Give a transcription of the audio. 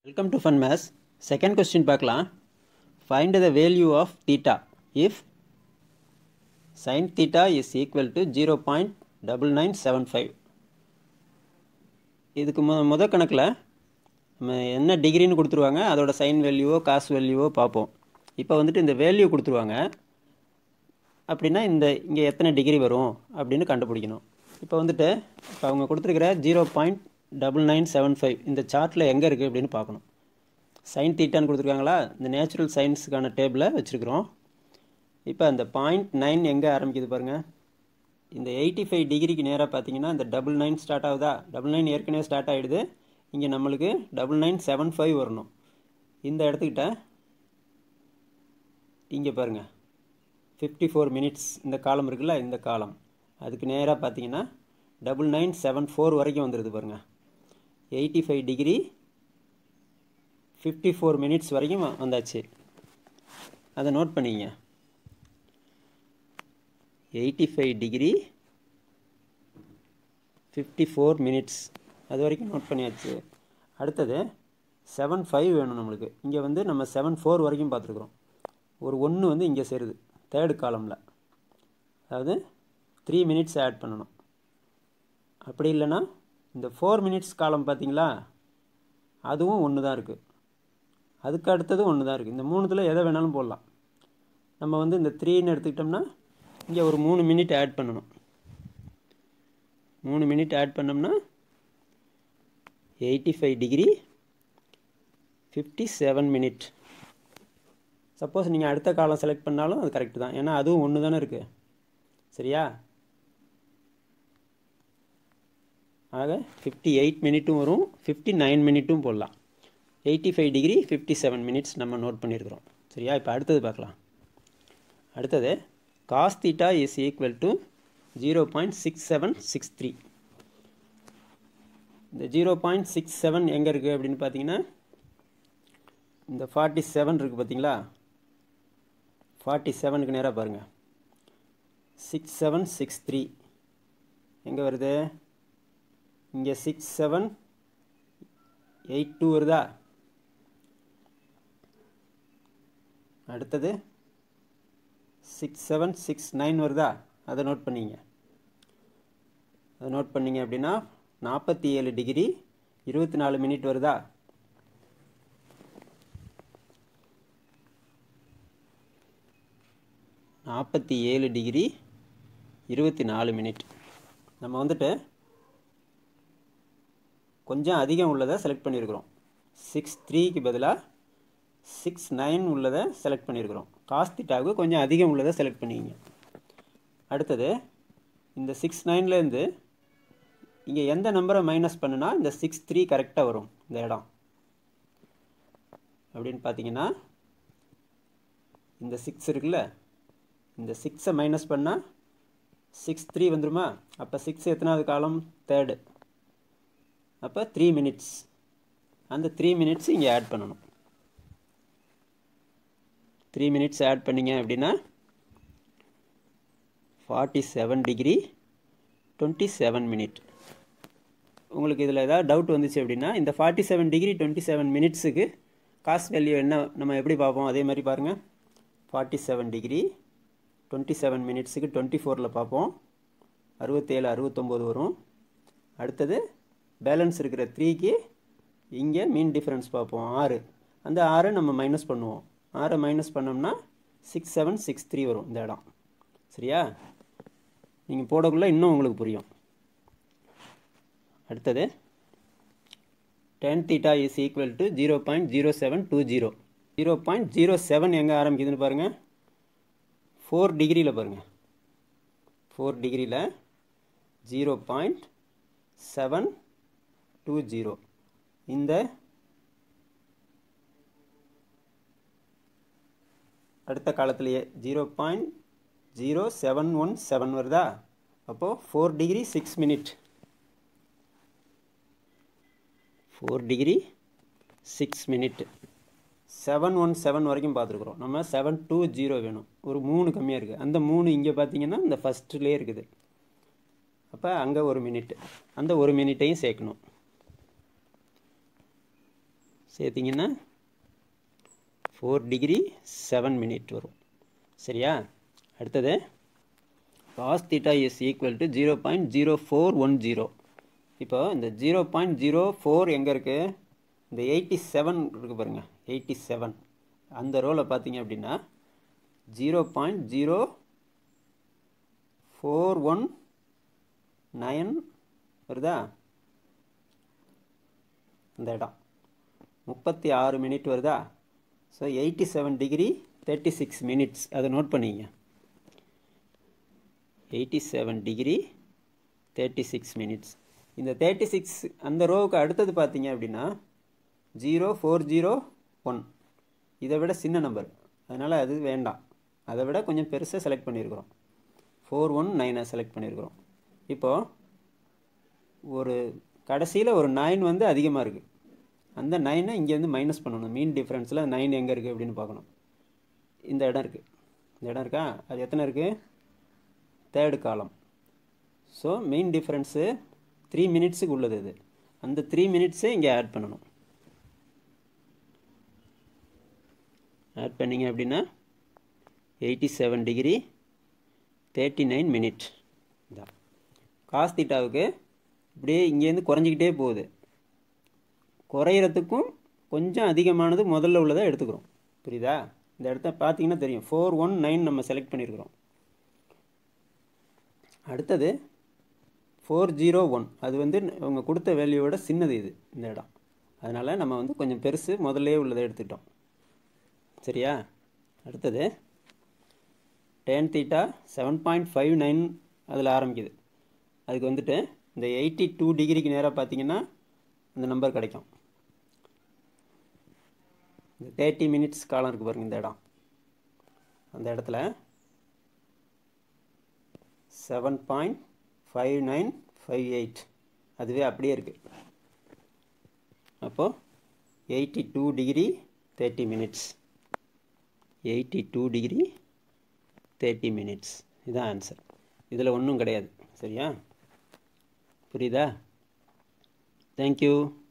welcome to fun maths second question பார்க்கலாம் find the value of theta if sine theta is equal to zero point double nine seven five இதுக்கு மு முத கணக்கில் நம்ம என்ன டிகிரின்னு கொடுத்துருவாங்க அதோட சைன் வேல்யூவோ காசு வேல்யூவோ பார்ப்போம் இப்போ வந்துட்டு இந்த வேல்யூ கொடுத்துருவாங்க அப்படின்னா இந்த இங்கே எத்தனை டிகிரி வரும் அப்படின்னு கண்டுபிடிக்கணும் இப்போ வந்துட்டு இப்போ அவங்க கொடுத்துருக்கிற zero point double nine seven five இந்த சார்ட்டில் எங்கே இருக்குது அப்படின்னு பார்க்கணும் சைன் தீட்டான்னு கொடுத்துருக்காங்களா இந்த நேச்சுரல் சயின்ஸுக்கான டேபிளை வச்சுருக்குறோம் இப்போ அந்த பாயிண்ட் நைன் எங்கே ஆரம்பிக்குது பாருங்கள் இந்த எயிட்டி ஃபைவ் டிகிரிக்கு நேராக பார்த்தீங்கன்னா இந்த டபுள் நைன் ஸ்டார்ட் ஆகுதா டபுள் நைன் ஏற்கனவே ஸ்டார்ட் ஆகிடுது இங்கே நம்மளுக்கு டபுள் நைன் செவன் ஃபைவ் வரணும் இந்த இடத்துக்கிட்ட இங்கே பாருங்கள் ஃபிஃப்டி ஃபோர் மினிட்ஸ் இந்த காலம் இருக்குல்ல இந்த காலம் அதுக்கு நேராக பார்த்தீங்கன்னா டபுள் நைன் செவன் ஃபோர் வரைக்கும் வந்துடுது பாருங்கள் eighty five degree fifty four minutes வரைக்கும் வ- வந்தாச்சு அதை நோட் பண்ணிக்கங்க eighty five degree fifty four minutes அது வரைக்கும் நோட் பண்ணியாச்சு அடுத்தது செவன் ஃபைவ் வேணும் நம்மளுக்கு இங்கே வந்து நம்ம செவன் ஃபோர் வரைக்கும் பார்த்துருக்குறோம் ஒரு ஒன்று வந்து இங்கே சேருது தேர்டு காலமில் அதாவது த்ரீ மினிட்ஸ் ஆட் பண்ணணும் அப்படி இல்லைன்னா இந்த ஃபோர் மினிட்ஸ் காலம் பார்த்தீங்களா அதுவும் ஒன்று தான் இருக்குது அதுக்கு அடுத்ததும் ஒன்று தான் இருக்குது இந்த மூணுத்தில் எதை வேணாலும் போடலாம் நம்ம வந்து இந்த த்ரீன்னு எடுத்துக்கிட்டோம்னா இங்கே ஒரு மூணு மினிட் ஆட் பண்ணணும் மூணு மினிட் ஆட் பண்ணோம்னா eighty five degree fifty seven minute suppose நீங்கள் அடுத்த காலம் செலக்ட் பண்ணாலும் அது கரெக்டு தான் ஏன்னா அதுவும் ஒன்று தானே இருக்குது சரியா ஆக ஃபிஃப்டி எயிட் மினிட்டும் வரும் ஃபிஃப்டி நைன் மினிட்டும் போடலாம் eighty five degree fifty seven minutes நம்ம நோட் பண்ணியிருக்கிறோம் சரியா இப்போ அடுத்தது பார்க்கலாம் அடுத்தது cos theta is equal to zero point six seven six three இந்த ஜீரோ பாயிண்ட் சிக்ஸ் செவன் எங்கே இருக்குது அப்படின்னு பார்த்தீங்கன்னா இந்த ஃபார்ட்டி செவன் இருக்குது பார்த்தீங்களா ஃபார்ட்டி செவனுக்கு நேராக பாருங்கள் சிக்ஸ் செவன் சிக்ஸ் த்ரீ எங்கே வருது இங்கே சிக்ஸ் செவன் எயிட் டூ வருதா அடுத்தது சிக்ஸ் செவன் சிக்ஸ் நைன் வருதா அதை நோட் பண்ணிங்க அதை நோட் பண்ணிங்க அப்படின்னா நாற்பத்தி ஏழு டிகிரி இருபத்தி நாலு மினிட் வருதா நாற்பத்தி ஏழு டிகிரி இருபத்தி நாலு மினிட் நம்ம வந்துட்டு கொஞ்சம் அதிகம் உள்ளதை செலக்ட் பண்ணியிருக்கிறோம் சிக்ஸ் த்ரீக்கு பதிலாக சிக்ஸ் நைன் உள்ளதை செலக்ட் பண்ணியிருக்கிறோம் காஸ்திட்டாவுக்கு கொஞ்சம் அதிகம் உள்ளதை செலக்ட் பண்ணிக்கிங்க அடுத்தது இந்த சிக்ஸ் நைன்லேருந்து இங்கே எந்த நம்பரை மைனஸ் பண்ணுனா இந்த சிக்ஸ் த்ரீ கரெக்டாக வரும் இந்த இடம் அப்படின்னு பார்த்தீங்கன்னா இந்த சிக்ஸ் இருக்குல்ல இந்த சிக்ஸை மைனஸ் பண்ணால் சிக்ஸ் த்ரீ வந்துருமா அப்போ சிக்ஸ் எத்தனாவது காலம் தேர்டு அப்போ த்ரீ மினிட்ஸ் அந்த த்ரீ மினிட்ஸ் இங்கே ஆட் பண்ணணும் த்ரீ மினிட்ஸ் ஆட் பண்ணிங்க அப்படின்னா forty seven degree twenty seven minute உங்களுக்கு இதில் ஏதாவது டவுட் வந்துச்சு அப்படின்னா இந்த forty seven degree twenty seven மினிட்ஸுக்கு காஸ்ட் வேல்யூ என்ன நம்ம எப்படி பார்ப்போம் அதே மாதிரி பாருங்கள் forty seven degree twenty seven மினிட்ஸுக்கு டுவெண்ட்டி ஃபோரில் பார்ப்போம் அறுபத்தேழு அறுபத்தொம்போது வரும் அடுத்தது பேலன்ஸ் இருக்கிற த்ரீக்கு இங்கே மீன் டிஃப்ரென்ஸ் பார்ப்போம் ஆறு அந்த ஆறை நம்ம மைனஸ் பண்ணுவோம் ஆறை மைனஸ் பண்ணோம்னா சிக்ஸ் செவன் சிக்ஸ் த்ரீ வரும் இந்த இடம் சரியா நீங்கள் போடக்குள்ளே இன்னும் உங்களுக்கு புரியும் அடுத்தது tan theta is equal to zero point zero seven two zero zero point zero seven எங்கே ஆரம்பிக்குதுன்னு பாருங்கள் ஃபோர் டிகிரியில் பாருங்கள் ஃபோர் டிகிரியில் zero point seven two zero இந்த அடுத்த காலத்திலேயே zero point zero seven one seven வருதா அப்போது four degree six minute four degree six minute seven one seven வரைக்கும் பார்த்துருக்குறோம் நம்ம செவன் டூ ஜீரோ வேணும் ஒரு மூணு கம்மியாக இருக்குது அந்த மூணு இங்கே பார்த்தீங்கன்னா இந்த ஃபஸ்ட்டுலேயே இருக்குது அப்போ அங்கே ஒரு மினிட் அந்த ஒரு மினிட்டையும் சேர்க்கணும் சேர்த்திங்கன்னா ஃபோர் டிகிரி செவன் மினிட் வரும் சரியா அடுத்தது cos theta is equal to zero point zero four one zero இப்போ இந்த ஜீரோ பாயிண்ட் ஜீரோ ஃபோர் எங்கே இருக்குது இந்த எயிட்டி செவன் இருக்குது பாருங்கள் எயிட்டி செவன் அந்த ரோவில் பார்த்தீங்க அப்படின்னா zero point zero four one nine வருதா இந்த இடம் முப்பத்தி ஆறு மினிட் வருதா so eighty seven degree thirty six minutes அதை நோட் பண்ணிங்க eighty seven degree thirty six minutes இந்த தேர்ட்டி சிக்ஸ் அந்த ரோவுக்கு அடுத்தது பார்த்தீங்க அப்படின்னா ஜீரோ ஃபோர் ஜீரோ ஒன் இதை விட சின்ன நம்பர் அதனால் அது வேண்டாம் அதை விட கொஞ்சம் பெருசாக செலக்ட் பண்ணியிருக்கிறோம் ஃபோர் ஒன் நைனை செலக்ட் பண்ணியிருக்கிறோம் இப்போது ஒரு கடைசியில் ஒரு நைன் வந்து அதிகமாக இருக்குது அந்த நைனை இங்கேருந்து மைனஸ் பண்ணணும் மீன் டிஃப்ரென்ஸில் நைன் எங்கே இருக்குது அப்படின்னு பார்க்கணும் இந்த இடம் இருக்குது இந்த இடம் இருக்கா அது எத்தனை இருக்குது தேர்டு காலம் ஸோ மெயின் டிஃப்ரென்ஸு த்ரீ மினிட்ஸுக்கு உள்ளது இது அந்த த்ரீ மினிட்ஸே இங்கே ஆட் பண்ணணும் ஆட் பண்ணிங்க அப்படின்னா eighty seven degree thirty nine minute இதான் காஸ் தீட்டாவுக்கு இப்படியே இங்கேருந்து குறைஞ்சிக்கிட்டே போகுது குறையிறதுக்கும் கொஞ்சம் அதிகமானது முதல்ல உள்ளதை எடுத்துக்கிறோம் புரியுதா இந்த இடத்த பார்த்தீங்கன்னா தெரியும் ஃபோர் ஒன் நைன் நம்ம செலக்ட் பண்ணியிருக்கிறோம் அடுத்தது ஃபோர் ஜீரோ ஒன் அது வந்து அவங்க கொடுத்த வேல்யூவோட சின்னது இது இந்த இடம் அதனால் நம்ம வந்து கொஞ்சம் பெருசு முதல்லே உள்ளதை எடுத்துக்கிட்டோம் சரியா அடுத்தது tan theta seven point five nine அதில் ஆரம்பிக்குது அதுக்கு வந்துட்டு இந்த எயிட்டி டூ டிகிரிக்கு நேராக பார்த்தீங்கன்னா அந்த நம்பர் கிடைக்கும் இந்த தேர்ட்டி மினிட்ஸ் காலம் இருக்குது பாருங்க இந்த இடம் அந்த இடத்துல seven point five nine five eight அதுவே அப்படியே இருக்குது அப்போது eighty two degree thirty minutes eighty two degree thirty minutes இதுதான் ஆன்சர் இதில் ஒன்றும் கிடையாது சரியா புரியுதா தேங்க்யூ